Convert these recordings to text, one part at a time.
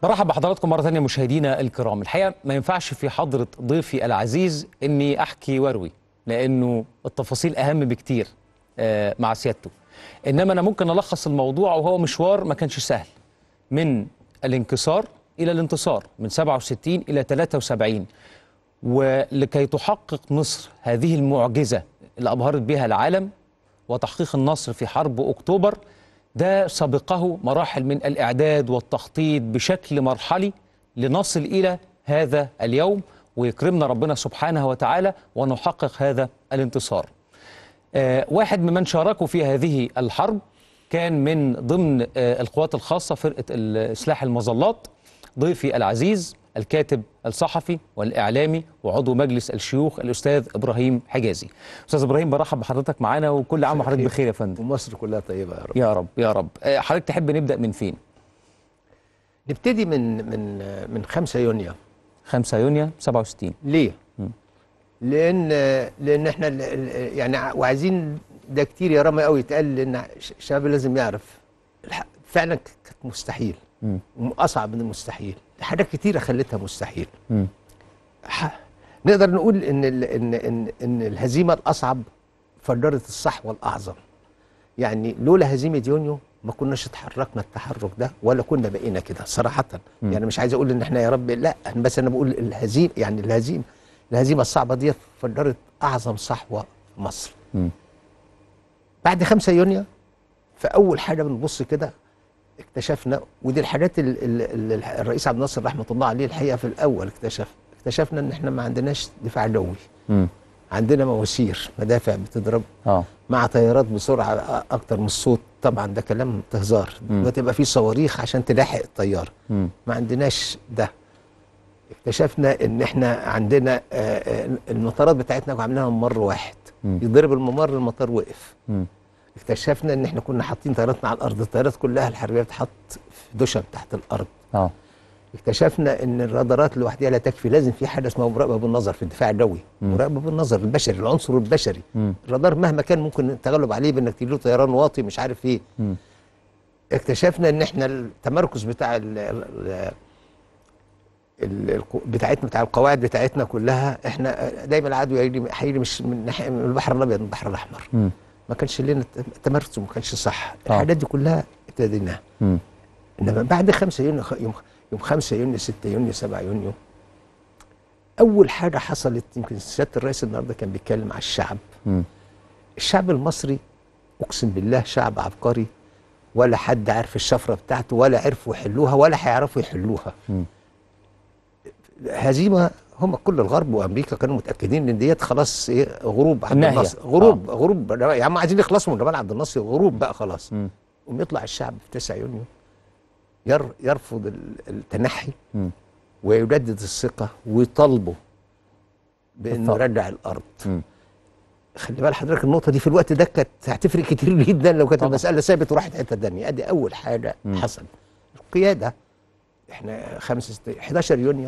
برحب بحضراتكم مرة ثانية مشاهدينا الكرام الحقيقة ما ينفعش في حضرة ضيفي العزيز أني أحكي واروي لأنه التفاصيل أهم بكتير آه، مع سيادته إنما أنا ممكن ألخص الموضوع وهو مشوار ما كانش سهل من الانكسار إلى الانتصار من 67 إلى 73 ولكي تحقق مصر هذه المعجزة اللي أبهرت بها العالم وتحقيق النصر في حرب أكتوبر ده سبقه مراحل من الإعداد والتخطيط بشكل مرحلي لنصل إلى هذا اليوم ويكرمنا ربنا سبحانه وتعالى ونحقق هذا الانتصار آه، واحد ممن شاركوا في هذه الحرب كان من ضمن آه، القوات الخاصة فرقة ال- سلاح المظلات ضيفي العزيز الكاتب الصحفي والإعلامي وعضو مجلس الشيوخ الأستاذ إبراهيم حجازي أستاذ إبراهيم برحب بحضرتك معانا وكل عام وحضرتك بخير يا فندم ومصر كلها طيبه يا رب يا رب يا رب آه، حضرتك تحب نبدأ من فين نبتدي من من من 5 يونيو 5 يونيو 67 ليه؟ لان لان احنا ال- ال- يعني ع- وعايزين ده كتير يا رامي قوي يتقال لان ش- الشباب لازم يعرف الح- فعلا ك- كانت مستحيل مم. اصعب من المستحيل حاجات كتيره خلتها مستحيل مم. ح- نقدر نقول ان ال ان ان ان الهزيمه الاصعب فجرت الصحوه الاعظم يعني لولا هزيمه يونيو ما كناش اتحركنا التحرك ده ولا كنا بقينا كده صراحه مم. يعني مش عايز اقول ان احنا يا رب لا بس انا بقول الهزيمه يعني الهزيمه الهزيمه الصعبه دي فجرت اعظم صحوه في مصر مم. بعد 5 يونيو فاول حاجه بنبص كده اكتشفنا ودي الحاجات اللي الرئيس عبد الناصر رحمه الله عليه الحقيقه في الاول اكتشف اكتشفنا ان احنا ما عندناش دفاع جوي مم. عندنا مواسير مدافع بتضرب اه مع طيارات بسرعه أ- اكتر من الصوت طبعا ده كلام هزار مم. وتبقى في صواريخ عشان تلاحق الطياره مم. ما عندناش ده اكتشفنا ان احنا عندنا آه، آه، المطارات بتاعتنا عاملينها ممر واحد مم. يضرب الممر المطار وقف مم. اكتشفنا ان احنا كنا حاطين طياراتنا على الارض الطيارات كلها الحربيه بتحط في دشم تحت الارض اه اكتشفنا ان الرادارات لوحدها لا تكفي لازم في حاجه اسمها مراقبه بالنظر في الدفاع الجوي مم. مراقبه بالنظر البشري العنصر البشري مم. الرادار مهما كان ممكن التغلب عليه بانك تجيب له طيران واطي مش عارف ايه مم. اكتشفنا ان احنا التمركز بتاع ال ال ال القو- بتاعتنا بتاع القواعد بتاعتنا كلها احنا دايما العدو هيجي هيجي مش من ناحيه من البحر الابيض من البحر الاحمر مم. ما كانش لنا التمركز ما كانش صح آه. الحاجات دي كلها ابتديناها مم. انما بعد 5 يونيو خ- يوم يوم 5 يونيو 6 يونيو 7 يونيو اول حاجه حصلت يمكن سياده الرئيس النهارده كان بيتكلم على الشعب مم. الشعب المصري اقسم بالله شعب عبقري ولا حد عارف الشفره بتاعته ولا عرفوا يحلوها ولا هيعرفوا يحلوها مم. هزيمه هم كل الغرب وامريكا كانوا متاكدين ان ديت خلاص ايه غروب عبد النهاية. الناصر غروب آه. غروب يا عم عايزين يخلصوا من جمال عبد الناصر غروب بقى خلاص مم. ويطلع الشعب في 9 يونيو ير يرفض ال- التنحي مم. ويجدد الثقه ويطالبوا بانه بالطبع. يرجع الارض مم. خلي بال حضرتك النقطه دي في الوقت ده كانت هتفرق كتير جدا لو كانت طبعا. المساله ثابت وراحت حته ثانيه ادي اول حاجه مم. حصل القياده احنا 5 11 يونيو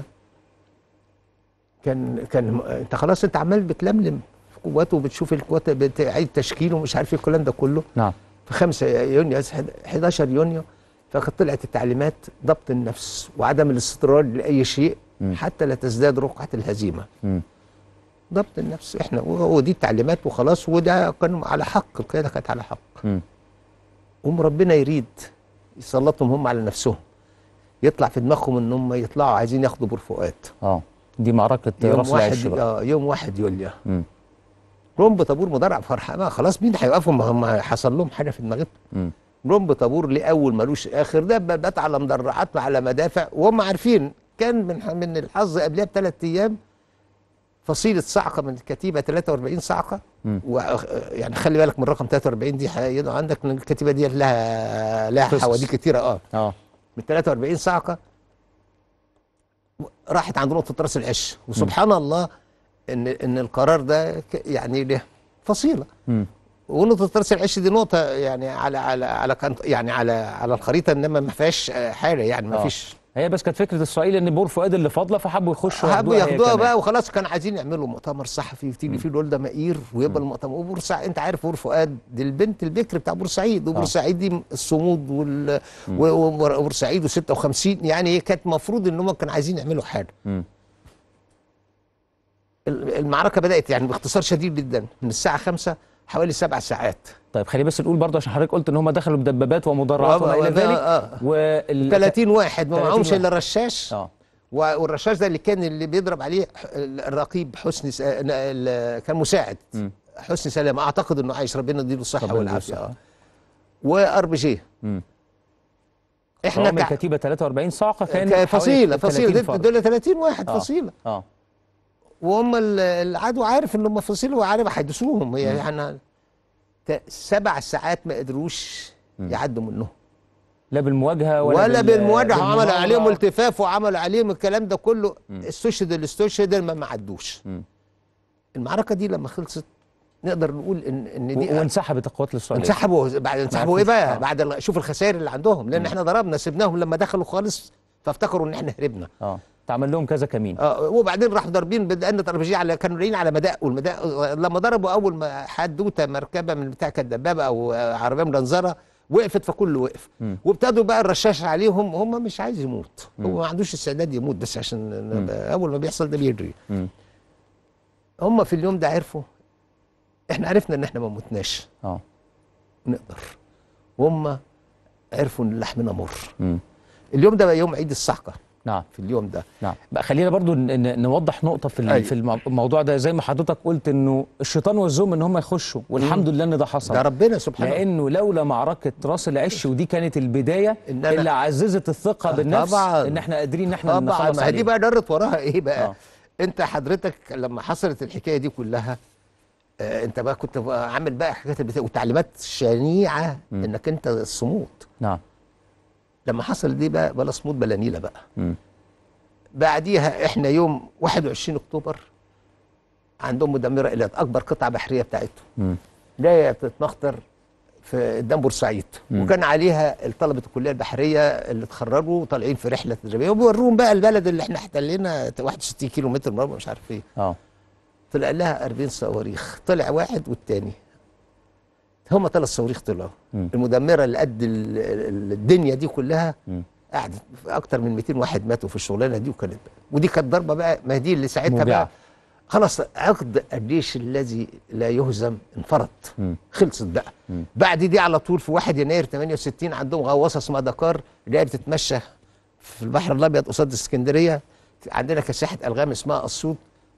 كان كان انت خلاص انت عمال بتلملم في قوات وبتشوف القوات بتعيد تشكيل ومش عارف ايه الكلام ده كله نعم في 5 يونيو 11 يونيو فقد طلعت التعليمات ضبط النفس وعدم الاستطراد لاي شيء مم. حتى لا تزداد رقعه الهزيمه مم. ضبط النفس احنا ودي التعليمات وخلاص وده كان على حق القياده كانت على حق مم. هم ربنا يريد يسلطهم هم على نفسهم يطلع في دماغهم ان هم يطلعوا عايزين ياخدوا بور فؤاد اه دي معركة يوم راس العش واحد بقى آه يوم واحد يوليو مم. رمب طابور مدرع فرحه ما خلاص مين هيوقفوا ما هم حصل لهم حاجه في دماغهم مم. رمب طابور لاول ملوش اخر دبابات على مدرعات على مدافع وهم عارفين كان من من الحظ قبلها بثلاث ايام فصيله صعقه من الكتيبه 43 صعقه مم. و يعني خلي بالك من رقم 43 دي هيدعو عندك ان الكتيبه دي لها لها قصص. حواديت كتيره اه اه من 43 صعقه راحت عند نقطه راس العش وسبحان الله ان ان القرار ده ك- يعني له فصيله مم. ونقطه راس العش دي نقطه يعني على على على كانت يعني على على الخريطه انما ما فيهاش آه، حاجه يعني ما آه. فيش هي بس كانت فكره اسرائيل ان بور فؤاد اللي فاضله فحبوا يخشوا حبوا هي ياخدوها كمان. بقى وخلاص كانوا عايزين يعملوا مؤتمر صحفي وتيجي فيه الولده مقير ويبقى المؤتمر وبورسعيد انت عارف بور فؤاد دي البنت البكر بتاع بورسعيد وبورسعيد دي الصمود وال و- و- وبورسعيد و56 يعني هي كانت المفروض ان هم كانوا عايزين يعملوا حاجه مم. ال- المعركه بدات يعني باختصار شديد جدا من الساعه 5 حوالي سبع ساعات طيب خلينا بس نقول برضه عشان حضرتك قلت ان هم دخلوا بدبابات ومدرعات وما- وما الى وما- ذلك آه. وال 30 واحد ما 30 معهمش واحد. الا رشاش اه و- والرشاش ده اللي كان اللي بيضرب عليه ح- الرقيب حسني س... ال- كان مساعد مم. حسني سلام اعتقد انه عايش ربنا يديله الصحه ربنا والعافيه يديله اه وار بي جي مم. احنا قوام كع- الكتيبه 43 صاعقه كان ك- فصيله حوالي فصيله 30 دول- فرد. دول 30 واحد آه. فصيله اه وهم ال- العدو عارف ان هم فصيله وعارف هيدوسوهم هي يعني ت- سبع ساعات ما قدروش يعدوا منهم لا بالمواجهه ولا, ولا بال- بالمواجهه وعملوا بالمناورة. عليهم التفاف وعملوا عليهم الكلام ده كله استشهد اللي استشهد ما ما عدوش مم. المعركه دي لما خلصت نقدر نقول ان ان دي و- وانسحبت القوات الاسرائيليه انسحبوا بعد انسحبوا ايه عرفوش. بقى آه. بعد ال- شوف الخسائر اللي عندهم لان احنا ضربنا سيبناهم لما دخلوا خالص فافتكروا ان احنا هربنا اه اتعمل لهم كذا كمين اه وبعدين راحوا ضاربين بدأنا اربجي على كانوا رايحين على مداء والمداء لما ضربوا اول ما حدوته مركبه من بتاع كانت دبابه او آه، عربيه منظره وقفت فكله وقف مم. وابتدوا بقى الرشاش عليهم هم مش عايز يموت هو ما عندوش استعداد يموت بس عشان نبقى- اول ما بيحصل ده بيجري مم. هم في اليوم ده عرفوا احنا عرفنا ان احنا ما متناش اه نقدر وهم عرفوا ان لحمنا مر مم. اليوم ده بقى يوم عيد الصعقه نعم في اليوم ده نعم بقى خلينا برضو ن- ن- نوضح نقطه في ال- أيوة. في المو- الموضوع ده زي ما حضرتك قلت انه الشيطان وزهم ان هم يخشوا والحمد لله ان ده حصل ده ربنا سبحانه لانه لولا معركه راس العش ودي كانت البدايه إن أنا- اللي عززت الثقه آه، بالنفس طبعاً. ان احنا قادرين ان احنا طبعا نخلص ما هي دي عليهم. بقى جرت وراها ايه بقى آه. آه. انت حضرتك لما حصلت الحكايه دي كلها آه انت بقى كنت بقى عامل بقى حاجات البتاع وتعليمات شنيعه مم. انك انت الصمود نعم لما حصل دي بقى بلا صمود بلا نيله بقى مم. بعديها احنا يوم 21 اكتوبر عندهم مدمره ايلات اكبر قطعه بحريه بتاعتهم مم. جايه بتتمخطر في قدام بورسعيد مم. وكان عليها طلبه الكليه البحريه اللي اتخرجوا وطالعين في رحله تدريبيه وبيوروهم بقى البلد اللي احنا احتلينا 61 كيلو متر مربع مش عارف ايه اه طلع لها 40 صواريخ طلع واحد والتاني هم ثلاث صواريخ طلعوا مم. المدمره اللي قد ال- ال- الدنيا دي كلها مم. قعدت اكتر من 200 واحد ماتوا في الشغلانه دي وكانت ودي كانت ضربه بقى ما هي دي اللي ساعتها موجعة. بقى خلاص عقد الجيش الذي لا يهزم انفرط مم. خلصت بقى مم. بعد دي على طول في 1 يناير 68 عندهم غواصه اسمها دكار جايه بتتمشى في البحر الابيض قصاد اسكندريه عندنا كساحه الغام اسمها اسيوط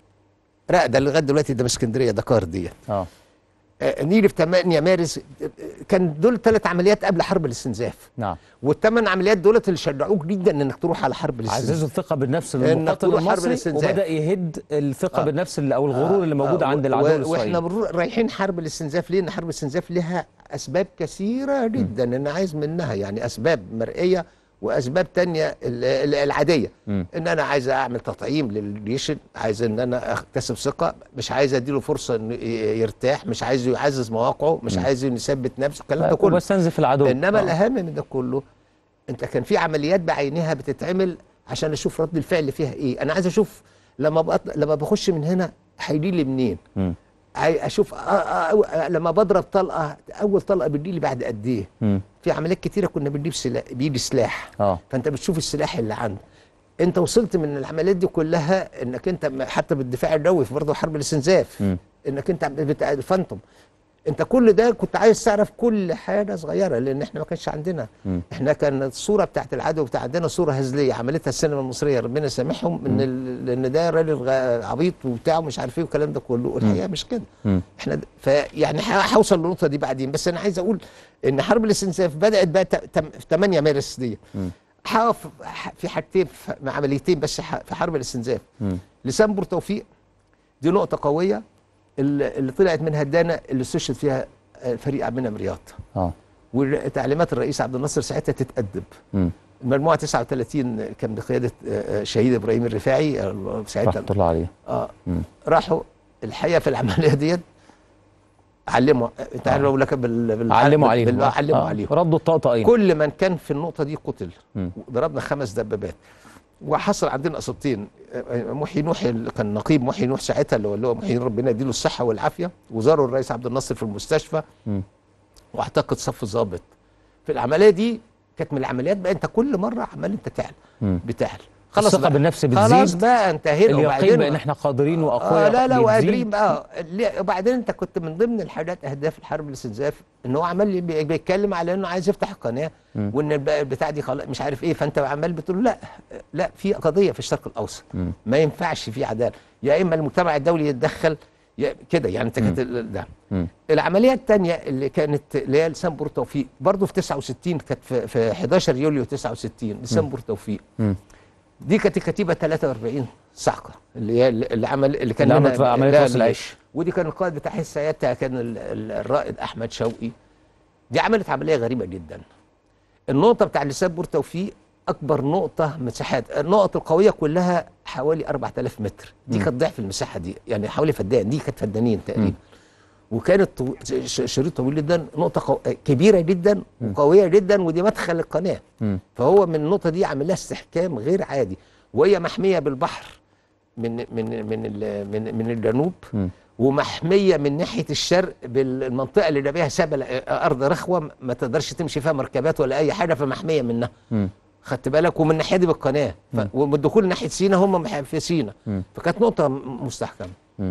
راقده لغايه دلوقتي ده من اسكندريه دكار ديت اه آه، نيلي في 8 مارس آه، كان دول ثلاث عمليات قبل حرب الاستنزاف نعم والثمان عمليات دولت اللي شجعوك جدا انك تروح على حرب الاستنزاف عززوا الثقه بالنفس إنك للمقاتل تروح حرب المصري الاستنزاف. وبدا يهد الثقه آه. بالنفس اللي- او الغرور اللي موجود آه، عند و- العدو و- الاسرائيلي واحنا بنروح رايحين حرب الاستنزاف ليه؟ ان حرب الاستنزاف لها اسباب كثيره جدا انا عايز منها يعني اسباب مرئيه واسباب تانية ال- ال- العاديه مم. ان انا عايز اعمل تطعيم للجيش عايز ان انا اكتسب ثقه مش عايز اديله فرصه انه ي- يرتاح مش عايز يعزز مواقعه مش عايز يثبت نفسه الكلام ده كله وبستنزف العدو انما آه. الاهم من ده كله انت كان في عمليات بعينها بتتعمل عشان اشوف رد الفعل فيها ايه انا عايز اشوف لما بقط... لما بخش من هنا هيجي لي منين مم. عاي- اشوف آه آه آه لما بضرب طلقه اول طلقه بتجي لي بعد قد ايه مم. في عمليات كتيره كنا بنجيب سلاح بيجي سلاح اه فانت بتشوف السلاح اللي عنده انت وصلت من العمليات دي كلها انك انت م- حتى بالدفاع الجوي في برضه حرب الاستنزاف مم. انك انت بتاع الفانتوم انت كل ده كنت عايز تعرف كل حاجه صغيره لان احنا ما كانش عندنا مم. احنا كان الصوره بتاعت العدو بتاع عندنا صوره هزليه عملتها السينما المصريه ربنا يسامحهم ان ال- لان ده راجل غ- عبيط وبتاع ومش عارف ايه والكلام ده كله والحقيقه مش كده مم. احنا د- فيعني ه- هوصل للنقطه دي بعدين بس انا عايز اقول ان حرب الاستنزاف بدات بقى ت- تم- في 8 مارس دي مم. هقف ح- في حاجتين في عمليتين بس ح- في حرب الاستنزاف مم. لسان بور توفيق دي نقطه قويه اللي اللي طلعت منها الدانه اللي استشهد فيها آه، فريق عبد المنعم رياض اه وتعليمات الرئيس عبد الناصر ساعتها تتأدب مم. المجموعه 39 كان بقياده آه، آه، شهيد ابراهيم الرفاعي آه، ساعتها رحمه الله عليه اه مم. راحوا الحقيقه في العمليه ديت علموا انت عارف لو لك بال بال- علموا بال- عليهم بال- علموا آه. عليهم ردوا الطقطقين كل من كان في النقطه دي قتل مم. ضربنا خمس دبابات وحصل عندنا قصتين آه، محيي نوح اللي كان نقيب محيي نوح ساعتها اللي هو اللي هو محيي ربنا يديله الصحه والعافيه وزاروا الرئيس عبد الناصر في المستشفى مم. واعتقد صف ضابط في العمليه دي كانت من العمليات بقى انت كل مره عمال انت تعلى مم. بتعلى الثقة بقى. بالنفس خلاص بتزيد بقى انتهينا اليقين وبعدين بان احنا قادرين واقوياء اه لا لا بتزيد. وقادرين بقى ليه- وبعدين انت كنت من ضمن الحاجات اهداف الحرب الاستنزاف ان هو عمال لي بي- بيتكلم على انه عايز يفتح قناه مم. وان الب- البتاع دي خلاص مش عارف ايه فانت عمال بتقول لا لا في قضيه في الشرق الاوسط مم. ما ينفعش في عداله يا اما المجتمع الدولي يتدخل يا كده يعني انت كانت ال- ده مم. العمليه الثانيه اللي كانت اللي هي لسان بور توفيق برضه في 69 كانت في, في 11 يوليو 69 لسان بور توفيق مم. دي كانت الكتيبه 43 صعقه اللي هي اللي عمل اللي كان اللي لنا- عملت في عملية لا- راس لا. العيش. ودي كان القائد بتاعها ساعتها كان ال- ال- الرائد احمد شوقي دي عملت عمليه غريبه جدا النقطه بتاع لسان بور توفيق اكبر نقطه مساحات النقط القويه كلها حوالي 4000 متر دي كانت ضعف المساحه دي يعني حوالي فدان دي كانت فدانين تقريبا وكانت طو... ش- شريط طويل جدا نقطه قو... كبيره جدا وقويه جدا ودي مدخل القناه مم. فهو من النقطه دي عامل لها استحكام غير عادي وهي محميه بالبحر من من من ال- من, من الجنوب مم. ومحميه من ناحيه الشرق بالمنطقه اللي بيها سبل ارض رخوه ما تقدرش تمشي فيها مركبات ولا اي حاجه فمحميه منها مم. خدت بالك ومن الناحيه دي بالقناه ف... والدخول ناحيه سينا هم مح- في سينا مم. فكانت نقطه م- مستحكمه مم.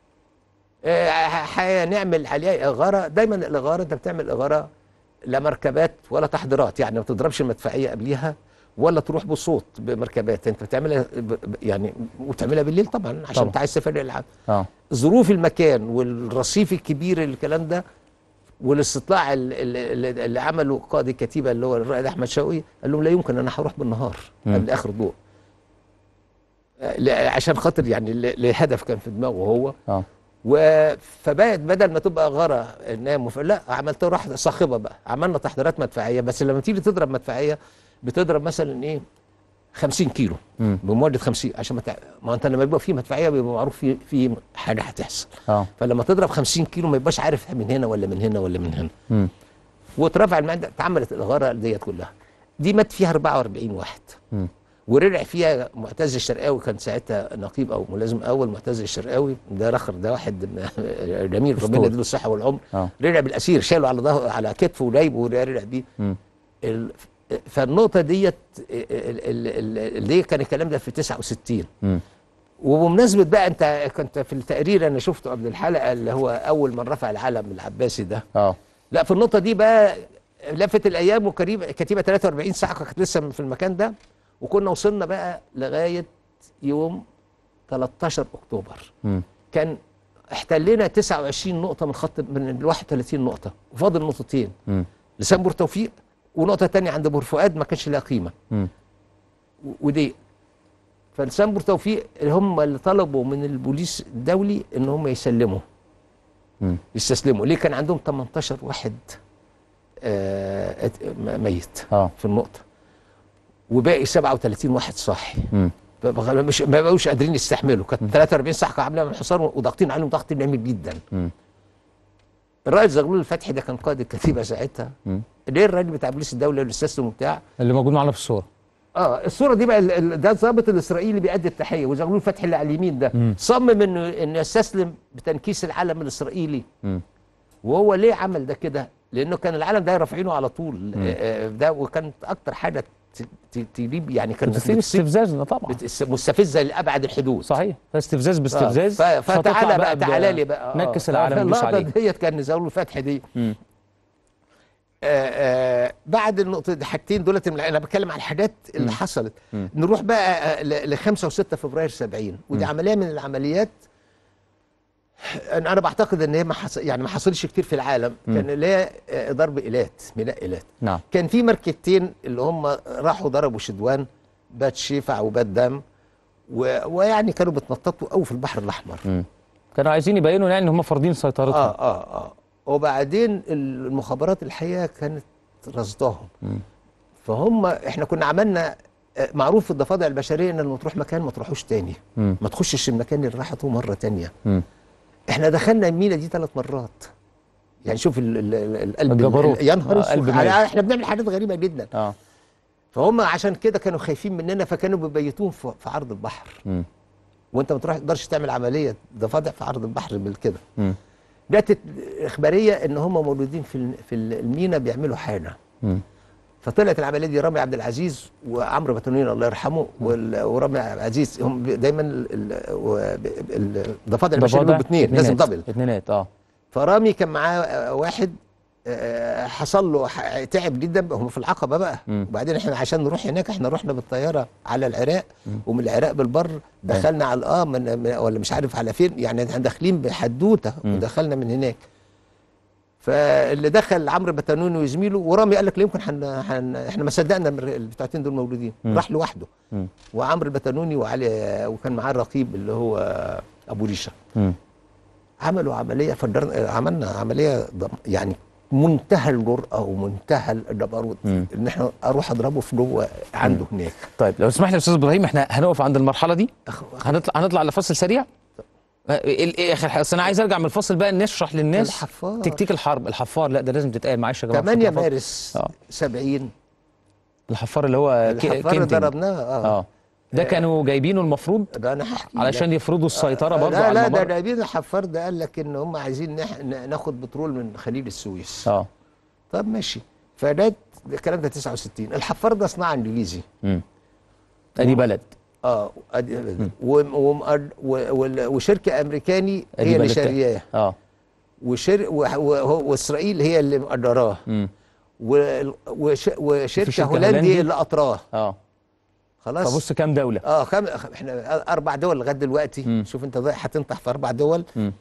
آه، ح- هنعمل عليها اغاره دايما الاغاره انت بتعمل اغاره لا مركبات ولا تحضيرات يعني ما تضربش المدفعيه قبليها ولا تروح بصوت بمركبات انت بتعملها ب- ب- يعني وتعملها بالليل طبعا عشان طبعا. انت عايز تفرق العالم اه ظروف المكان والرصيف الكبير الكلام ده والاستطلاع ال- ال- ال- اللي عمله قائد الكتيبه اللي هو الرائد احمد شوقي قال لهم لا يمكن انا هروح بالنهار مم. قبل اخر ضوء آه، لا- عشان خاطر يعني ل- لهدف كان في دماغه هو اه و- فبقت بدل ما تبقى غاره انها مف... لا عملتها راح صاخبه بقى عملنا تحضيرات مدفعيه بس لما تيجي تضرب مدفعيه بتضرب مثلا ايه 50 كيلو مم. بمعدل 50 عشان ما تع... ما انت لما يبقى في مدفعيه بيبقى معروف في في حاجه هتحصل اه فلما تضرب 50 كيلو ما يبقاش عارف من هنا ولا من هنا ولا من هنا مم. واترفع المعدة اتعملت الغاره ديت كلها دي مات فيها 44 واحد مم. ورجع فيها معتز الشرقاوي كان ساعتها نقيب او ملازم اول معتز الشرقاوي ده رخر ده واحد من- جميل ربنا أسطوري. يديله الصحه والعمر اه رجع بالاسير شاله على ظهره على كتفه وجايبه ورجع بيه مم. ال- فالنقطه ديت ال- ال- ال- اللي هي كان الكلام ده في 69 مم. وبمناسبه بقى انت كنت في التقرير انا شفته قبل الحلقه اللي هو اول من رفع العلم العباسي ده اه لا في النقطه دي بقى لفت الايام وكتيبه كتيبه 43 ساعه كانت لسه في المكان ده وكنا وصلنا بقى لغايه يوم 13 اكتوبر مم. كان احتلنا 29 نقطه من خط من ال 31 نقطه وفاضل نقطتين مم. لسان بور توفيق ونقطه تانية عند بور فؤاد ما كانش لها قيمه مم. و- ودي فلسان بور توفيق هم اللي طلبوا من البوليس الدولي ان هم يسلموا مم. يستسلموا ليه كان عندهم 18 واحد آه ات- م- ميت اه في النقطه وباقي 37 واحد صاحي مم. فبغ- مش ما بقوش قادرين يستحملوا كانت 43 صح كانوا عاملين من الحصار وضاغطين عليهم ضغط جامد جدا مم. الرائد زغلول الفتحي ده كان قائد الكتيبه ساعتها مم. ليه الراجل بتاع بوليس الدوله اللي استسلم وبتاع اللي موجود معانا في الصوره اه الصوره دي بقى ال- ال- ده الضابط الاسرائيلي اللي بيأدي التحيه وزغلول فتحي اللي على اليمين ده مم. صمم انه انه يستسلم بتنكيس العلم الاسرائيلي مم. وهو ليه عمل ده كده؟ لانه كان العلم ده رافعينه على طول آه، آه، ده وكانت اكتر حاجه ت- ت- تجيب يعني كانت بتصير بتصيب- استفزازنا طبعا بت- مستفزه لابعد الحدود صحيح فاستفزاز باستفزاز آه، ف- فتطلع فتعالى بقى ب- تعالى لي بقى آه. نكس العالم ندوس اللقطه عليه ديت كان زغلول فتحي دي مم. آه، آه، بعد النقطة دي حاجتين دولت من- انا بتكلم على الحاجات اللي حصلت مم. نروح بقى آه، ل 5 و6 فبراير 70 ودي عملية من العمليات انا أنا بعتقد ان هي ما حصل يعني ما حصلش كتير في العالم كان اللي هي آه، ضرب ايلات ميناء ايلات نعم كان في مركبتين اللي هم راحوا ضربوا شدوان بات شيفع وبات دم و... ويعني كانوا بيتنططوا قوي في البحر الاحمر مم. كانوا عايزين يبينوا يعني ان هم فارضين سيطرتهم اه اه اه وبعدين المخابرات الحقيقه كانت رصداهم مم. فهم احنا كنا عملنا آه، معروف في الضفادع البشريه ان لما تروح مكان ما تروحوش تاني مم. ما تخشش المكان اللي راحته مره تانية مم. احنا دخلنا المينا دي ثلاث مرات يعني شوف ال- ال- ال- القلب الجبروت. يا نهار آه، اسود قلب على- ميت. احنا بنعمل حاجات غريبه جدا اه فهم عشان كده كانوا خايفين مننا فكانوا بيبيتون في في عرض البحر مم. وانت ما تروح تقدرش تعمل عمليه ضفادع في عرض البحر بالكده مم. جت اخباريه ان هم مولودين في ال- في المينا بيعملوا حاجه مم. فطلعت العمليه دي رامي عبد العزيز وعمرو بتونين الله يرحمه وال- ورامي عبد العزيز هم بي- دايما ال- ال- و- ال- الضفادع اللي ضفادع باثنين لازم اتنينات. دبل اتنينات اه فرامي كان معاه آه، واحد آه، حصل له ح- تعب جدا هم في العقبه بقى مم. وبعدين احنا عشان نروح هناك احنا رحنا بالطياره على العراق ومن العراق بالبر دخلنا على اه من من- ولا مش عارف على فين يعني احنا داخلين بحدوته مم. ودخلنا من هناك فاللي دخل عمرو بتنوني وزميله ورامي قال لك لا يمكن حن حن احنا ما صدقنا من الر- البتاعتين دول موجودين مم. راح لوحده مم. وعمرو البتنوني وعلي وكان معاه الرقيب اللي هو ابو ريشه مم. عملوا عمليه فجرنا عملنا عمليه ضم يعني منتهى الجرأه ومنتهى الجبروت مم. ان احنا اروح اضربه في جوه عنده هناك طيب لو سمحت يا استاذ ابراهيم احنا هنقف عند المرحله دي أخ- هنطلع هنطلع لفاصل سريع آه، ايه ايه اخر حاجه أصل انا عايز ارجع من الفاصل بقى نشرح للناس الحفار. تكتيك الحرب الحفار لا ده لازم تتقال معلش يا جماعه 8 الحفار. مارس آه. 70 الحفار اللي هو كي- الحفار اللي كينتن. ضربناه اه, اه ده كانوا جايبينه المفروض ده انا هحكي علشان لك. يفرضوا السيطره آه، برضه لا على لا ده الممر جايبين الحفار ده قال لك ان هم عايزين نح... ن- ناخد بترول من خليج السويس اه طب ماشي فده الكلام ده 69 الحفار ده صناعه انجليزي امم ادي بلد اه أدي- و... و... و... وال- وشركه امريكاني أدي هي اللي بلد تاني. شارياه اه وشر... و... و... واسرائيل هي اللي مقدراه امم و... وش... وشركه شركة هولندي هولندي؟ اللي قطراه اه خلاص فبص كام دوله اه خم... احنا اربع دول لغايه دلوقتي مم. شوف انت ضايع هتنطح في اربع دول مم.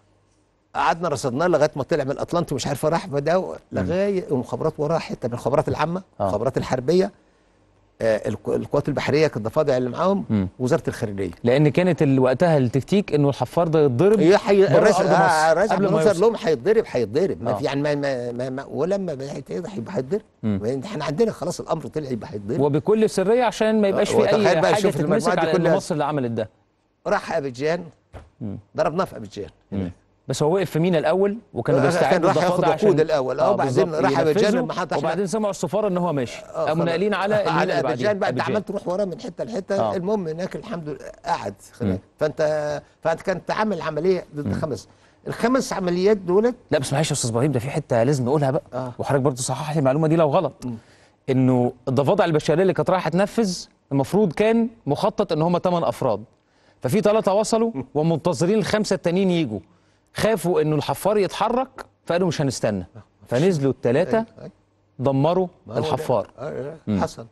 قعدنا رصدناه لغايه ما طلع من الاطلنطي مش عارف راح فده لغايه المخابرات وراه حته من الخبرات العامه آه. المخابرات الحربيه آه الق- القوات البحريه كانت الضفادع اللي معاهم مم. وزاره الخارجيه لان كانت ال- وقتها التكتيك انه الحفار ده يتضرب هي حي... بره الرئيس أرض آه مصر الرئيس قبل عبد ما الناصر يوصل. لهم هيتضرب هيتضرب ما آه. في يعني ما, ما, ما, ما ولما هيتضرب هيبقى هيتضرب مم. ما احنا عندنا خلاص الامر طلع يبقى هيتضرب وبكل سريه عشان ما يبقاش في وتخيل اي بقى حاجه شوف تتمسك المجموعات دي على ان كلها. مصر اللي عملت ده راح ابيجان مم. ضربناه في ابيجان مم. بس هو وقف في مينا الاول وكانوا كان بيستعدوا راح ياخد الضفادع وقود عشان- الأول، آه، وبعدين بالظبط، راح أبيجان ينفذوا، المحطة عشان- وبعدين سمعوا السفاره ان هو ماشي آه، قاموا خلاص. ناقلين على المينا على اللي بعدين ابيجان بقى انت أبيجان. عمال تروح وراه من حته لحته آه. المهم هناك الحمد لله قعد مم. هناك فانت فانت كانت عامل عمليه ضد خمس الخمس عمليات دولت لا بس معلش يا استاذ ابراهيم ده في حته لازم نقولها بقى آه. وحضرتك برضه صحح لي المعلومه دي لو غلط انه الضفادع البشريه اللي كانت رايحه تنفذ المفروض كان مخطط ان هم 8 افراد ففي ثلاثه وصلوا ومنتظرين الخمسه التانيين يجوا خافوا انه الحفار يتحرك فقالوا مش هنستنى فنزلوا الثلاثه أي- دمروا ما هو ده. الحفار آه، آه، حصل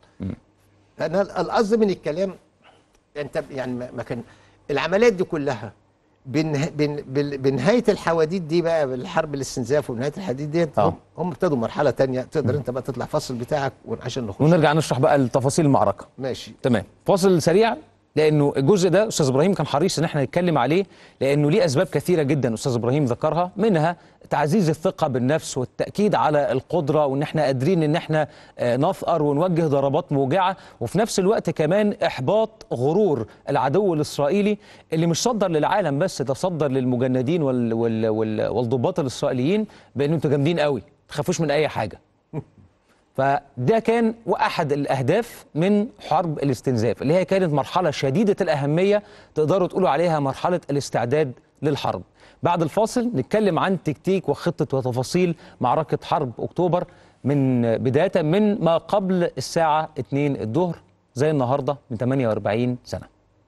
انا القصد من الكلام انت يعني ما ما كان العمليات دي كلها بنه... بن... بال- بنهايه الحواديت دي بقى بالحرب الاستنزاف ونهايه الحديث ديت آه. هم, هم ابتدوا مرحله تانية تقدر انت بقى تطلع فصل بتاعك عشان نخش ونرجع نشرح بقى التفاصيل المعركه ماشي تمام فاصل سريع لانه الجزء ده استاذ ابراهيم كان حريص ان احنا نتكلم عليه لانه ليه اسباب كثيره جدا استاذ ابراهيم ذكرها منها تعزيز الثقه بالنفس والتاكيد على القدره وان احنا قادرين ان احنا آه، نثأر ونوجه ضربات موجعه وفي نفس الوقت كمان احباط غرور العدو الاسرائيلي اللي مش صدر للعالم بس ده صدر للمجندين وال وال وال والضباط الاسرائيليين بان انتوا جامدين قوي ما تخافوش من اي حاجه فده كان واحد الاهداف من حرب الاستنزاف اللي هي كانت مرحله شديده الاهميه تقدروا تقولوا عليها مرحله الاستعداد للحرب بعد الفاصل نتكلم عن تكتيك وخطه وتفاصيل معركه حرب اكتوبر من بدايه من ما قبل الساعه 2 الظهر زي النهارده من 48 سنه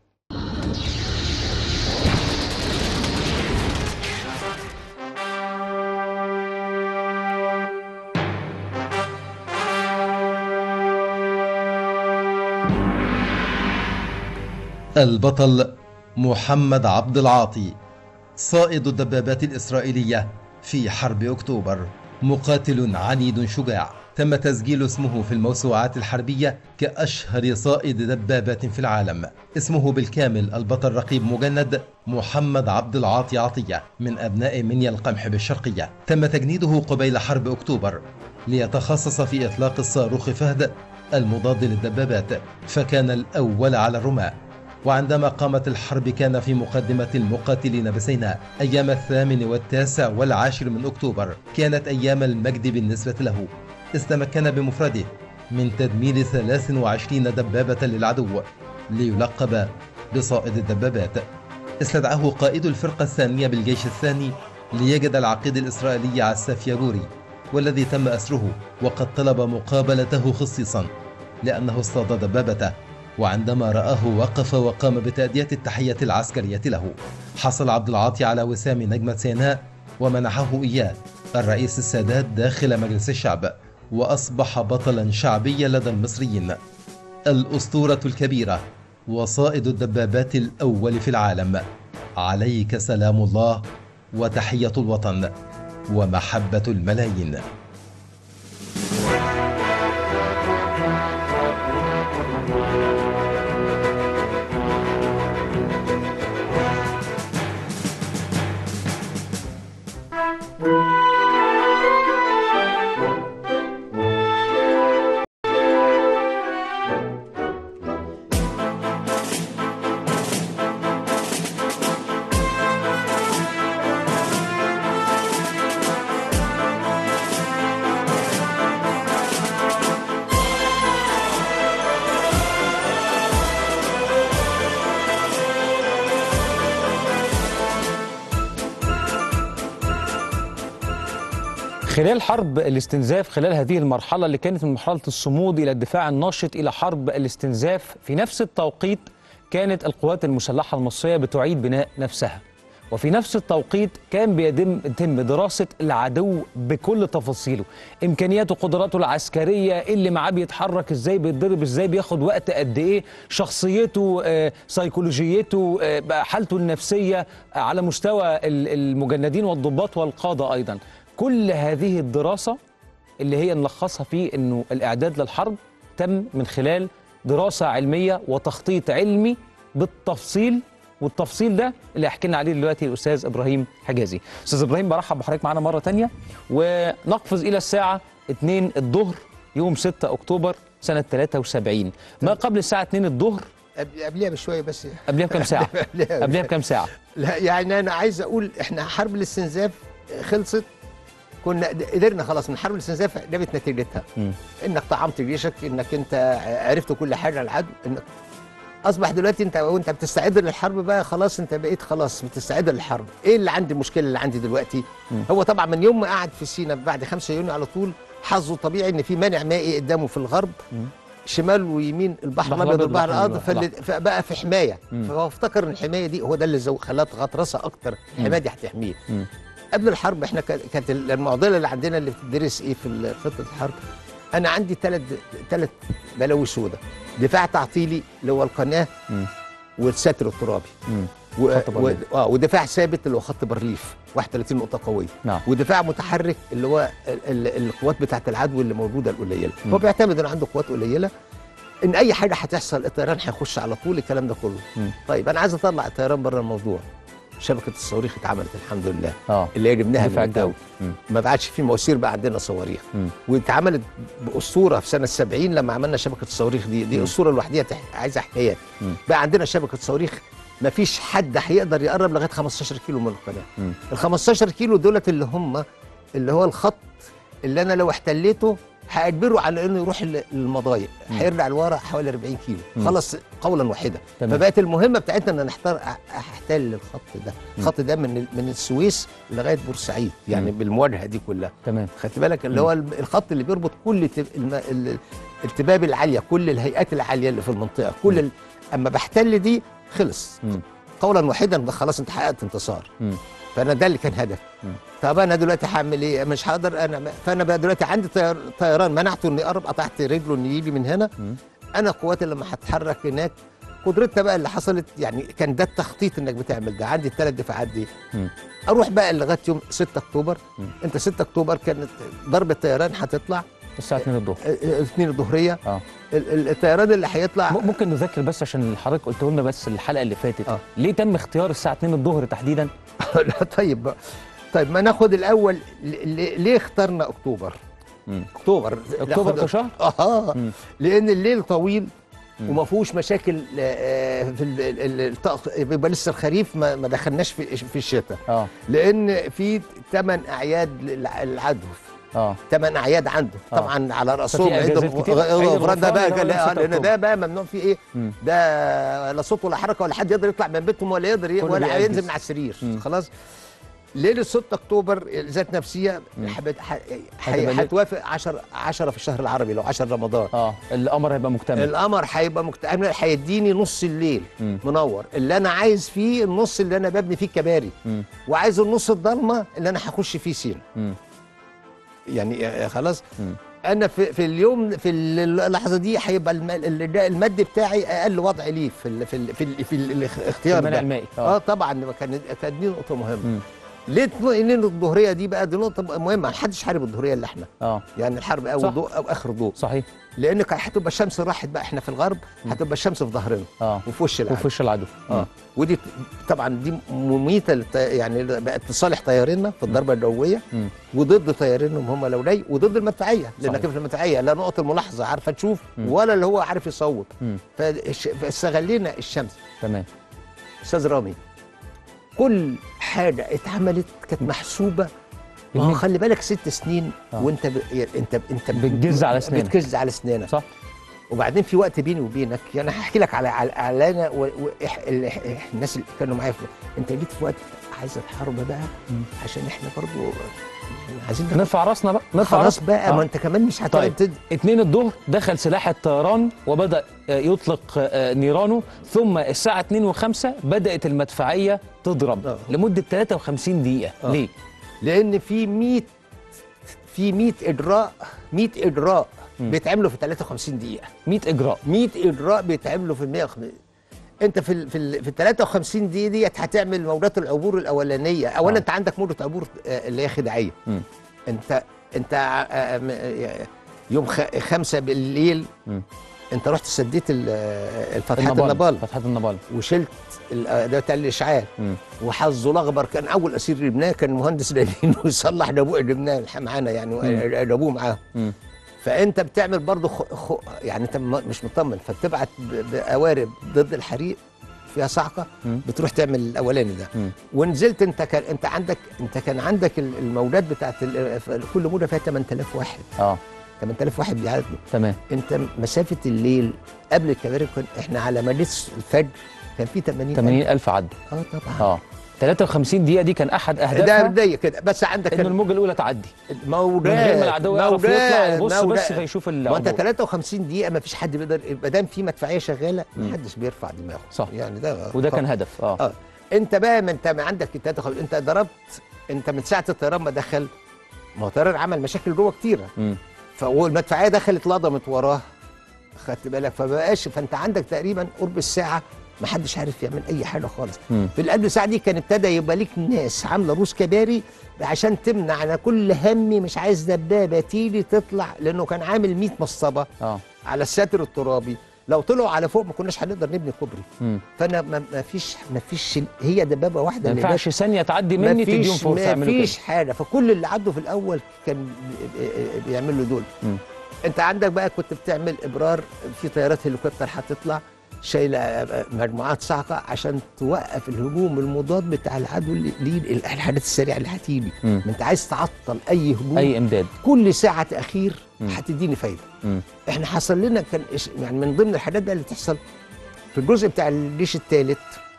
البطل محمد عبد العاطي صائد الدبابات الإسرائيلية في حرب أكتوبر مقاتل عنيد شجاع تم تسجيل اسمه في الموسوعات الحربية كأشهر صائد دبابات في العالم اسمه بالكامل البطل رقيب مجند محمد عبد العاطي عطية من أبناء منيا القمح بالشرقية تم تجنيده قبيل حرب أكتوبر ليتخصص في إطلاق الصاروخ فهد المضاد للدبابات فكان الأول على الرماة وعندما قامت الحرب كان في مقدمة المقاتلين بسيناء أيام الثامن والتاسع والعاشر من أكتوبر كانت أيام المجد بالنسبة له استمكن بمفرده من تدمير 23 دبابة للعدو ليلقب بصائد الدبابات استدعاه قائد الفرقة الثانية بالجيش الثاني ليجد العقيد الإسرائيلي عساف ياروري والذي تم أسره وقد طلب مقابلته خصيصا لأنه اصطاد دبابته وعندما رآه وقف وقام بتأدية التحية العسكرية له حصل عبد العاطي على وسام نجمة سيناء ومنحه إياه الرئيس السادات داخل مجلس الشعب وأصبح بطلا شعبيا لدى المصريين الأسطورة الكبيرة وصائد الدبابات الأول في العالم عليك سلام الله وتحية الوطن ومحبة الملايين خلال حرب الاستنزاف خلال هذه المرحلة اللي كانت من مرحلة الصمود إلى الدفاع الناشط إلى حرب الاستنزاف في نفس التوقيت كانت القوات المسلحة المصرية بتعيد بناء نفسها وفي نفس التوقيت كان بيتم يتم دراسة العدو بكل تفاصيله إمكانياته قدراته العسكرية اللي معاه بيتحرك إزاي بيتضرب إزاي بياخد وقت قد إيه شخصيته آه، سيكولوجيته آه، بقى حالته النفسية آه، على مستوى ال- المجندين والضباط والقادة أيضا كل هذه الدراسة اللي هي نلخصها في انه الاعداد للحرب تم من خلال دراسه علميه وتخطيط علمي بالتفصيل والتفصيل ده اللي هيحكي لنا عليه دلوقتي الاستاذ ابراهيم حجازي. استاذ ابراهيم برحب بحضرتك معانا مره تانية ونقفز الى الساعه 2 الظهر يوم 6 اكتوبر سنه 73 ما قبل الساعه 2 الظهر قبل- قبلها بشويه بس قبلها بكام ساعه؟ قبلها قبلها بكام ساعه؟ لا يعني انا عايز اقول احنا حرب الاستنزاف خلصت كنا قدرنا خلاص من حرب الاستنزاف جابت نتيجتها مم. انك طعمت جيشك انك انت عرفت كل حاجه عن العدو انك اصبح دلوقتي انت وانت بتستعد للحرب بقى خلاص انت بقيت خلاص بتستعد للحرب ايه اللي عندي المشكله اللي عندي دلوقتي مم. هو طبعا من يوم ما قعد في سينا بعد 5 يونيو على طول حظه طبيعي ان في مانع مائي قدامه في الغرب مم. شمال ويمين البحر البحر الابيض الأبيض والبحر والبحر الابيض فاللي- الأحمر. فبقى في حمايه مم. فهو افتكر ان الحمايه دي هو ده اللي زو- خلاه غطرسه اكتر الحمايه دي هتحميه مم. قبل الحرب احنا كا- كانت المعضله اللي عندنا اللي بتدرس ايه في ال- خطه الحرب انا عندي ثلاث ثلاث بلاوي سوداء دفاع تعطيلي اللي هو القناه مم. والستر الترابي مم. و... خط و... بارليف. اه ودفاع ثابت اللي هو خط بارليف 31 نقطه قويه نعم ودفاع متحرك اللي هو ال... ال... القوات بتاعت العدو اللي موجوده القليله مم. هو بيعتمد ان عنده قوات قليله ان اي حاجه هتحصل الطيران هيخش على طول الكلام ده كله مم. طيب انا عايز اطلع الطيران بره الموضوع شبكه الصواريخ اتعملت الحمد لله اه اللي هي جبناها من دفاع الجو الجو مم. ما بعدش في مواسير بقى عندنا صواريخ مم. واتعملت باسطوره في سنه 70 لما عملنا شبكه الصواريخ دي دي مم. اسطوره لوحديها تح... عايزه حكايات مم. بقى عندنا شبكه صواريخ ما فيش حد هيقدر يقرب لغايه 15 كيلو من القناه مم. ال 15 كيلو دولت اللي هم اللي هو الخط اللي انا لو احتليته هاجبره على انه يروح ل- للمضايق مم. هيرجع لورا حوالي 40 كيلو مم. خلص قولا واحدا تمام. فبقت المهمه بتاعتنا ان نحتار أ- احتل الخط ده مم. الخط ده من ال- من السويس لغايه بورسعيد يعني مم. بالمواجهه دي كلها تمام خدت بالك اللي مم. هو الم- الخط اللي بيربط كل التب- الم- ال- التباب العاليه كل الهيئات العاليه اللي في المنطقه كل ال... اما بحتل دي خلص مم. قولا واحدا ده خلاص انت حققت انتصار مم. فانا ده اللي كان هدف مم. طب انا دلوقتي هعمل ايه مش هقدر انا فانا بقى دلوقتي عندي طير... طيران منعته اني يقرب قطعت رجله انه يجي من هنا مم. انا قواتي لما هتحرك هناك قدرتها بقى اللي حصلت يعني كان ده التخطيط انك بتعمل ده عندي الثلاث دفاعات دي مم. اروح بقى لغايه يوم 6 اكتوبر مم. انت 6 اكتوبر كانت ضربه طيران هتطلع الساعه 2 الظهر الاثنين الظهريه اه ال- ال- الطيران اللي هيطلع م- ممكن نذكر بس عشان اللي حضرتك قلته لنا بس الحلقه اللي فاتت آه. ليه تم اختيار الساعه 2 الظهر تحديدا لا طيب بقى. طيب ما ناخد الاول ل- ل- ليه اخترنا اكتوبر مم. اكتوبر اكتوبر ناخد- كشهر اه مم. لان الليل طويل وما فيهوش مشاكل آه، في ال- ال- الطقس بيبقى لسه الخريف ما ما دخلناش في في الشتاء اه لان في ثمان اعياد للع- للعدو اه ثمان اعياد عنده آه. طبعا على راسهم ففي عيد أجازات الغ- كتير. عيد الغفران ده بقى الغفران ده لا، 6 لان أكتوبر. ده بقى ممنوع فيه ايه مم. ده لا صوت ولا حركه ولا حد يقدر يطلع من بيتهم ولا يقدر ي- كله ولا بيأجز. ينزل من على السرير مم. خلاص ليله 6 اكتوبر ذات نفسها حبت- ح- ح- هتبقى ليلة- هتوافق 10 10 في الشهر العربي لو 10 رمضان اه القمر هيبقى مكتمل القمر هيبقى مكتمل هيديني نص الليل مم. منور اللي انا عايز فيه النص اللي انا ببني فيه الكباري مم. وعايز النص الضلمه اللي انا هخش فيه سين مم. يعني آه، خلاص مم. انا في, في اليوم في اللحظه دي هيبقى الم- ال- ده المد بتاعي اقل وضع ليه في ال في ال في, ال في الاختيار المنع ده المائي اه اه طبعا كان كانت دي نقطه مهمه مم. ليه تن- ليه الظهريه دي بقى دي نقطه مهمه ما حدش حارب الظهريه الا احنا اه يعني الحرب اول صح. ضوء او اخر ضوء صحيح لان كان هتبقى الشمس راحت بقى احنا في الغرب هتبقى الشمس في ظهرنا اه وفي وش العالم وفي وش العدو اه ودي طبعا دي مميته للط- يعني بقت لصالح طيارينا في الضربه الجويه مم. وضد طيارينهم هم لولاي وضد المدفعيه لان صحيح. كيف المدفعيه لا نقطه الملاحظه عارفه تشوف مم. ولا اللي هو عارف يصوت مم. فالش- فاستغلينا الشمس تمام استاذ رامي كل حاجه اتعملت كانت محسوبه ما هو جميل. خلي بالك ست سنين آه. وانت ب... يعني انت انت بتجز على أسنانك. بتجز على اسنانك صح وبعدين في وقت بيني وبينك يعني هحكي لك على على, على انا و... و... إح... ال... إح... الناس اللي كانوا معايا في... انت جيت في وقت عايز الحرب بقى مم. عشان احنا برضو عايزين نرفع راسنا بقى نرفع خلاص راسنا بقى آه. ما انت كمان مش هتقعد طيب. تد... اتنين الظهر دخل سلاح الطيران وبدأ آه، يطلق آه، نيرانه ثم الساعة 2 و5 بدأت المدفعية تضرب آه. لمدة 53 دقيقة آه. ليه؟ لان في 100 في 100 اجراء 100 اجراء مم. بيتعملوا في 53 دقيقه 100 إجراء 100 اجراء بيتعملوا في ال 150 انت في ال في ال في ال 53 دقيقه ديت هتعمل مودات العبور الاولانيه اولا آه. انت عندك موجه عبور آه، اللي هي خداعيه مم. انت انت ع- آه، م- آه، يوم خ- خمسة بالليل مم. انت رحت سديت ال- آه، الفتحات النبال النبال فتحات النبال وشلت الاداه بتاع الاشعال مم. وحظه الاخبر كان اول اسير جبناه كان مهندس نادين ويصلح نابوه جبناه الح- معانا يعني نابوه معاه مم. فانت بتعمل برضه خ... خ... يعني انت م- مش مطمن فبتبعت ب... بقوارب ضد الحريق فيها صعقه مم. بتروح تعمل الاولاني ده مم. ونزلت انت كان انت عندك انت كان عندك ال- المولات بتاعت ال... ف- كل موده فيها 8000 واحد اه 8000 واحد بيعدوا تمام انت مسافه الليل قبل الكباري كان احنا على ما لسه الفجر كان في 80 80 ألف عد اه طبعا اه 53 دقيقة دي كان أحد ده أهدافها بدايه كده بس عندك إن الموجة الأولى تعدي المولات من غير ما العدو يعرف يطلع يبص مولات. بس فيشوف ما انت العبور 53 دقيقه ما فيش حد بيقدر ما دام في مدفعيه شغاله مم. ما حدش بيرفع دماغه صح. يعني ده وده كان هدف اه اه انت بقى ما انت ما عندك التلاتة- انت ضربت انت من ساعه الطيران ما دخل ما هو الطيران عمل مشاكل جوه كتيره مم. فالمدفعيه دخلت لضمت وراه خدت بالك فبقاش فانت عندك تقريبا قرب الساعه ما حدش عارف يعمل اي حاجه خالص مم. في القلب ساعه دي كان ابتدى يبقى ليك ناس عامله روس كباري عشان تمنع انا كل همي مش عايز دبابه تيجي تطلع لانه كان عامل 100 مصطبه اه على الساتر الترابي لو طلعوا على فوق ما كناش هنقدر نبني كوبري مم. فانا ما ما فيش ما فيش هي دبابه واحده ما اللي ينفعش ثانية تعدي مني تديهم مفيش فرصة يعملوا مفيش كده حاجه فكل اللي عدوا في الاول كان بي- بي- بيعملوا دول مم. انت عندك بقى كنت بتعمل ابرار في طيارات هليكوبتر هتطلع شايله مجموعات صاعقه عشان توقف الهجوم المضاد بتاع العدو اللي ليه الحاجات السريعه اللي هتيجي مم. ما انت عايز تعطل اي هجوم أي إمداد كل ساعه تاخير مم. هتديني فايده مم. احنا حصل لنا كان إش- يعني من ضمن الحاجات بقى اللي تحصل في الجزء بتاع الجيش الثالث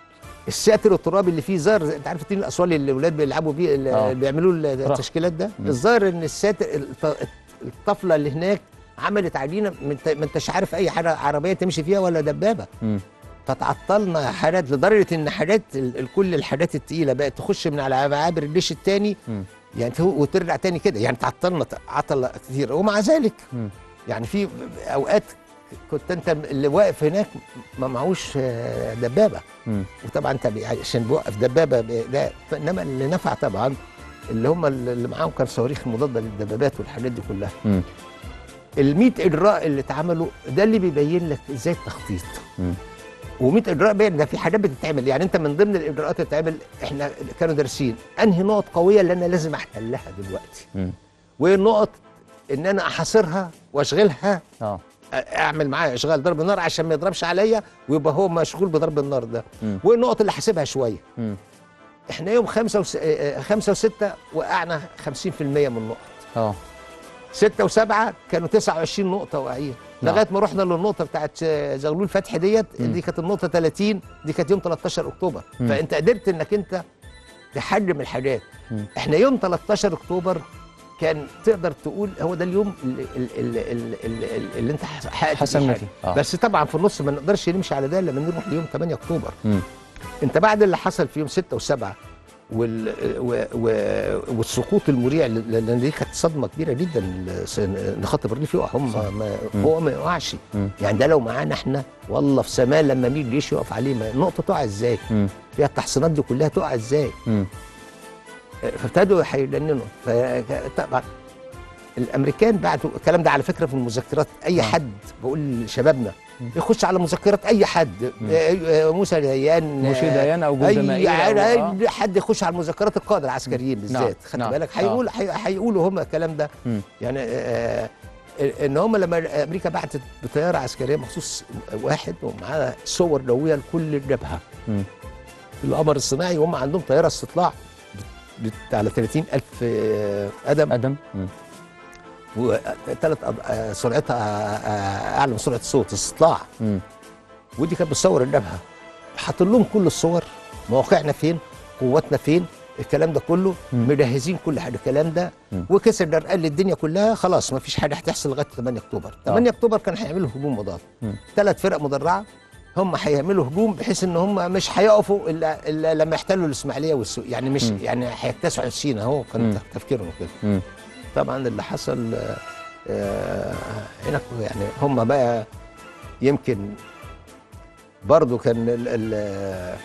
الساتر الترابي اللي فيه زار انت عارف التين الاصوالي اللي الاولاد بيلعبوا بيه اللي آه. بيعملوا التشكيلات ده مم. الظاهر ان الساتر الط- الطفله اللي هناك عملت علينا ما انت- ما انتش عارف اي حاجه عربيه تمشي فيها ولا دبابه مم. فتعطلنا حاجات لدرجه ان حاجات ال- ال- كل الحاجات التقيله بقت تخش من على معابر الجيش الثاني مم. يعني تو- وترجع تاني كده يعني تعطلنا عطل كتير ومع ذلك مم. يعني في اوقات كنت انت اللي واقف هناك ما معهوش آه، دبابه مم. وطبعا انت بي- عشان بيوقف دبابه ب- ده انما اللي نفع طبعا اللي هم اللي معاهم كان صواريخ مضاده للدبابات والحاجات دي كلها مم. ال 100 اجراء اللي اتعملوا ده اللي بيبين لك ازاي التخطيط مم. و100 اجراء باين ده في حاجات بتتعمل يعني انت من ضمن الاجراءات اللي بتتعمل احنا كانوا دارسين انهي نقط قويه اللي انا لازم احتلها دلوقتي مم. وايه النقط ان انا احاصرها واشغلها اه اعمل معاه اشغال ضرب النار عشان ما يضربش عليا ويبقى هو مشغول بضرب النار ده مم. والنقط اللي حاسبها شويه مم. احنا يوم خمسة وس... آه، خمسة وستة وقعنا 50% من النقط اه ستة وسبعة كانوا 29 نقطة واقعين نعم. لغاية ما رحنا للنقطة بتاعت آه، زغلول فتحي ديت مم. دي كانت النقطة 30 دي كانت يوم 13 أكتوبر مم. فأنت قدرت إنك أنت تحجم الحاجات مم. احنا يوم 13 أكتوبر كان تقدر تقول هو ده اليوم اللي, اللي, اللي, اللي, اللي انت حققت فيه حسمنا حاجة. فيه آه. بس طبعا في النص ما نقدرش نمشي على ده لما نروح ليوم 8 اكتوبر مم. انت بعد اللي حصل في يوم 6 و7 وال و و والسقوط المريع ل- لان دي كانت صدمه كبيره جدا ل- نخاط الريف يقع هم ما مم. هو ما يقعش مم. يعني ده لو معانا احنا والله في سماه لما مين جيش يقف عليه ما النقطه تقع ازاي؟ مم. فيها التحصينات دي كلها تقع ازاي؟ مم. فابتدوا هيجننوا فطبعا الامريكان بعتوا الكلام ده على فكره في المذكرات اي آه. حد بقول لشبابنا مم. يخش على مذكرات اي حد مم. آه، آه، موسى ديان موشي آه، ديان او اي جولدا مائير أو- آه. اي حد يخش على المذكرات القاده العسكريين بالذات خدت نعم. بالك آه. هيقول هي- هيقولوا هم الكلام ده مم. يعني آه، آه، ان هم لما امريكا بعتت بطياره عسكريه مخصوص واحد ومعاه صور جويه لكل الجبهه مم. القمر الصناعي وهم عندهم طياره استطلاع بت- على 30 ألف آه، قدم ادم مم. وثلاث سرعتها آه، أعلى من سرعة الصوت استطلاع مم. ودي كانت بتصور الجبهة حاطين لهم كل الصور مواقعنا فين قواتنا فين الكلام ده كله مم. مجهزين كل حاجه الكلام ده مم. وكسر قال للدنيا كلها خلاص ما فيش حاجه هتحصل لغايه 8 اكتوبر 8 اكتوبر كان هيعملوا هجوم مضاد مم. ثلاث فرق مدرعه هم هيعملوا هجوم بحيث ان هم مش هيقفوا الا, إلا لما يحتلوا الاسماعيليه والسوق يعني مش مم. يعني هيكتسحوا سينا هو كان مم. تفكيرهم كده مم. طبعا اللي حصل آه، آه، هنا يعني هم بقى يمكن برضو كان ال ال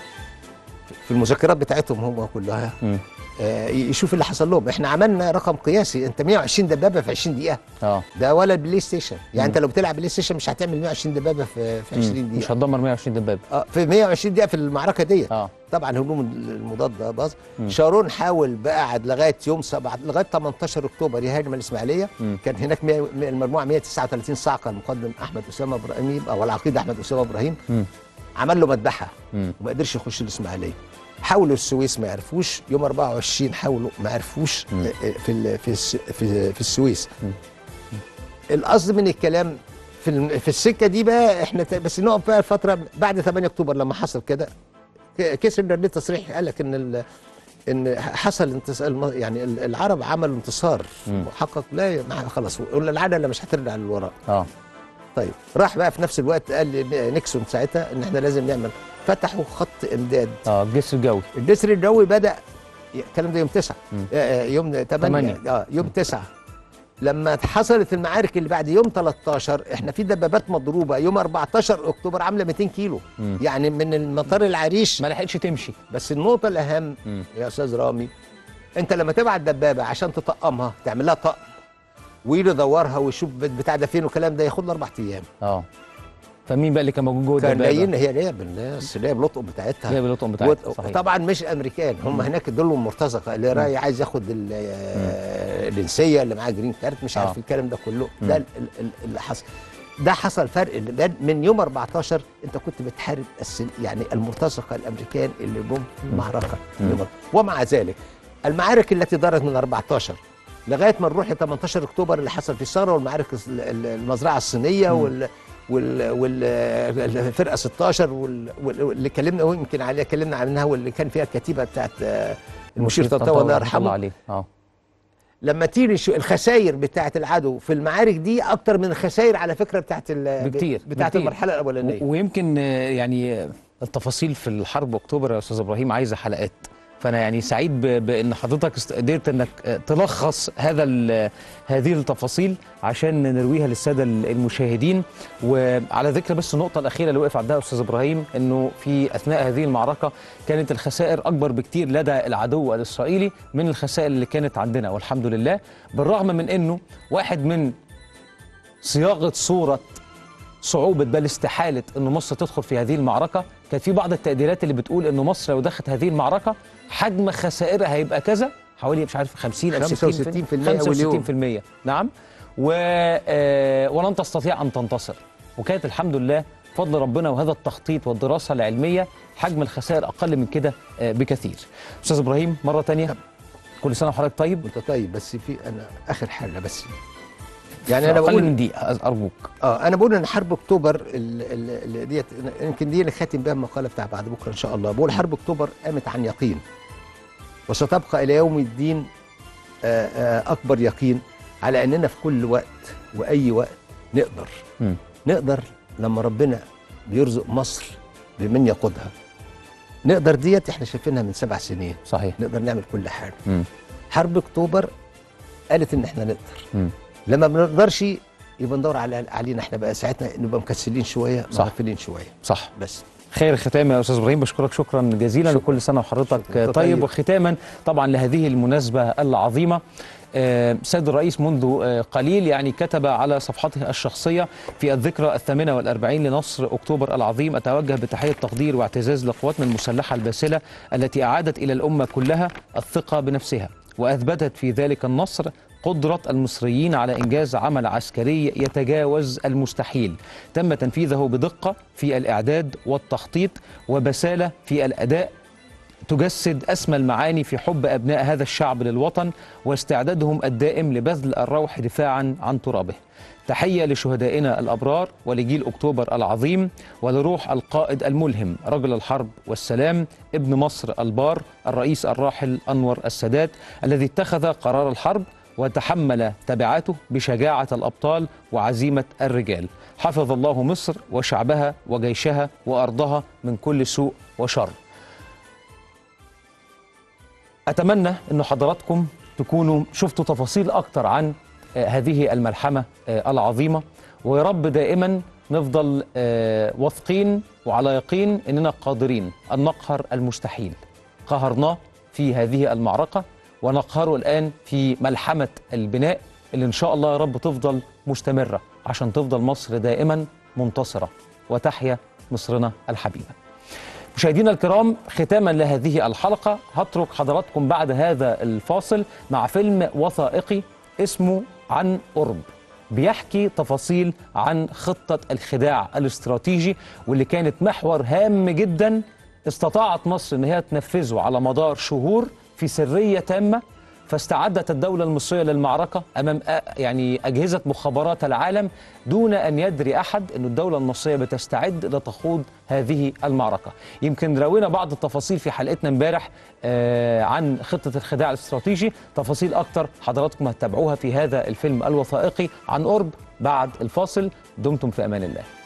في المذكرات بتاعتهم هم كلها مم. آه، يشوف اللي حصل لهم احنا عملنا رقم قياسي انت 120 دبابه في 20 دقيقه اه ده ولا بلاي ستيشن يعني مم. انت لو بتلعب بلاي ستيشن مش هتعمل 120 دبابه في في 20 مم. مش دقيقه هتدمر 120 دبابه اه في 120 دقيقه في المعركه ديت اه طبعا هجوم المضاد ده باظ مم. شارون حاول بقى قعد لغايه يوم 7 لغايه 18 اكتوبر يهاجم الاسماعيليه مم. كان هناك مية- مية- المجموعه 139 صاعقه المقدم احمد اسامه ابراهيم او العقيد احمد اسامه ابراهيم مم. عمل له مذبحه مم. وما قدرش يخش الاسماعيليه حاولوا السويس ما عرفوش يوم 24 حاولوا ما عرفوش مم. آه، آه، في ال- في الس- في في السويس مم. القصد من الكلام في الم- في السكه دي بقى احنا ت- بس نقف بقى الفتره بعد 8 اكتوبر لما حصل كده ك- كيسنجر ليه تصريح قال لك ان ال ان حصل انتصار الم- يعني ال- العرب عملوا انتصار مم. محقق لا ما خلاص قلنا العدله مش هترجع للوراء اه طيب راح بقى في نفس الوقت قال ل- نيكسون ساعتها ان احنا لازم نعمل فتحوا خط امداد اه الجسر الجوي الجسر الجوي بدا الكلام ده يوم 9 مم. يوم 8 تمانية. اه يوم 9 لما حصلت المعارك اللي بعد يوم 13 احنا في دبابات مضروبه يوم 14 اكتوبر عامله 200 كيلو مم. يعني من المطار العريش ما لحقتش تمشي بس النقطه الاهم مم. يا استاذ رامي انت لما تبعت دبابه عشان تطقمها تعمل لها طقم ويجي يدورها ويشوف بتاع ده فين والكلام ده ياخد له اربع ايام اه فمين بقى اللي كان موجود جوه كان الدبابه؟ جايين هي جايب الناس جايب اللطقم بتاعتها جايب اللطم بتاعتها وط- صحيح طبعا مش امريكان هم هناك دول مرتزقه اللي راي عايز ياخد ال- آه، الجنسيه اللي معاه جرين كارت مش عارف آه. الكلام ده كله مم. ده ال- ال- اللي حصل ده حصل فرق اللي ده من يوم 14 انت كنت بتحارب السل... يعني المرتزقه الامريكان اللي جم في المعركه مم. يوم- ومع ذلك المعارك التي دارت من 14 لغايه ما نروح ل 18 اكتوبر اللي حصل في الثوره والمعارك ال- ال- المزرعه الصينيه مم. وال وال والفرقه 16 وال- وال- واللي اتكلمنا يمكن عليها اتكلمنا عنها واللي كان فيها الكتيبه بتاعت آه، المشير طنطاوي الله رحمة الله يرحمه عليه اه لما تيجي شو- الخسائر بتاعت العدو في المعارك دي اكتر من الخسائر على فكره بتاعت ال- بكتير بتاعت بكتير. المرحله الاولانيه و- ويمكن آه، يعني آه، التفاصيل في الحرب اكتوبر يا استاذ ابراهيم عايزه حلقات فانا يعني سعيد ب- بان حضرتك است- قدرت انك آه، تلخص هذا ال- هذه التفاصيل عشان نرويها للساده ال- المشاهدين وعلى ذكر بس النقطه الاخيره اللي وقف عندها استاذ ابراهيم انه في اثناء هذه المعركه كانت الخسائر اكبر بكتير لدى العدو الاسرائيلي من الخسائر اللي كانت عندنا والحمد لله بالرغم من انه واحد من صياغه صوره صعوبة بل استحالة أن مصر تدخل في هذه المعركة كانت في بعض التقديرات اللي بتقول أن مصر لو دخلت هذه المعركة حجم خسائرها هيبقى كذا حوالي مش عارف 50 أو 60 65% واليوم. 65% نعم و... آه، ولن تستطيع ان تنتصر وكانت الحمد لله بفضل ربنا وهذا التخطيط والدراسه العلميه حجم الخسائر اقل من كده آه، بكثير استاذ ابراهيم مره تانية كل سنه وحضرتك طيب انت طيب بس في انا اخر حاجه بس يعني انا اقل بقول من دقيقه ارجوك اه انا بقول ان حرب اكتوبر ال- ال- ال- ديت يمكن دي اللي خاتم بيها المقاله بتاع بعد بكره ان شاء الله بقول حرب اكتوبر قامت عن يقين وستبقى الى يوم الدين آه، آه، اكبر يقين على اننا في كل وقت واي وقت نقدر مم. نقدر لما ربنا بيرزق مصر بمن يقودها نقدر ديت احنا شايفينها من سبع سنين صحيح نقدر نعمل كل حاجه مم. حرب اكتوبر قالت ان احنا نقدر مم. لما ما بنقدرش يبقى ندور على علينا احنا بقى ساعتنا نبقى مكسلين شويه صح. مغفلين شويه صح بس خير ختام يا استاذ ابراهيم بشكرك شكرا جزيلا شكرا. وكل سنه وحضرتك شكرا. طيب طيب. وختاما طبعا لهذه المناسبه العظيمه آه، سيد الرئيس منذ آه، قليل يعني كتب على صفحته الشخصية في الذكرى الثامنة والأربعين لنصر أكتوبر العظيم أتوجه بتحية تقدير واعتزاز لقواتنا المسلحة الباسلة التي أعادت إلى الأمة كلها الثقة بنفسها وأثبتت في ذلك النصر قدرة المصريين على إنجاز عمل عسكري يتجاوز المستحيل تم تنفيذه بدقة في الإعداد والتخطيط وبسالة في الأداء تجسد أسمى المعاني في حب أبناء هذا الشعب للوطن واستعدادهم الدائم لبذل الروح دفاعا عن ترابه تحية لشهدائنا الأبرار ولجيل أكتوبر العظيم ولروح القائد الملهم رجل الحرب والسلام ابن مصر البار الرئيس الراحل أنور السادات الذي اتخذ قرار الحرب وتحمل تبعاته بشجاعة الأبطال وعزيمة الرجال حفظ الله مصر وشعبها وجيشها وأرضها من كل سوء وشر اتمنى انه حضراتكم تكونوا شفتوا تفاصيل اكتر عن آه، هذه الملحمه آه، العظيمه ويا رب دائما نفضل آه، واثقين وعلى يقين اننا قادرين ان نقهر المستحيل قهرناه في هذه المعركه ونقهره الان في ملحمه البناء اللي ان شاء الله يا رب تفضل مستمره عشان تفضل مصر دائما منتصره وتحيا مصرنا الحبيبه مشاهدينا الكرام ختاما لهذه الحلقة هترك حضراتكم بعد هذا الفاصل مع فيلم وثائقي اسمه عن قرب بيحكي تفاصيل عن خطة الخداع الاستراتيجي واللي كانت محور هام جدا استطاعت مصر ان هي تنفذه على مدار شهور في سرية تامة فاستعدت الدولة المصرية للمعركة أمام أ- يعني أجهزة مخابرات العالم دون أن يدري أحد أن الدولة المصرية بتستعد لتخوض هذه المعركة يمكن راوينا بعض التفاصيل في حلقتنا امبارح آه، عن خطة الخداع الاستراتيجي تفاصيل أكتر حضراتكم هتتابعوها في هذا الفيلم الوثائقي عن قرب بعد الفاصل دمتم في أمان الله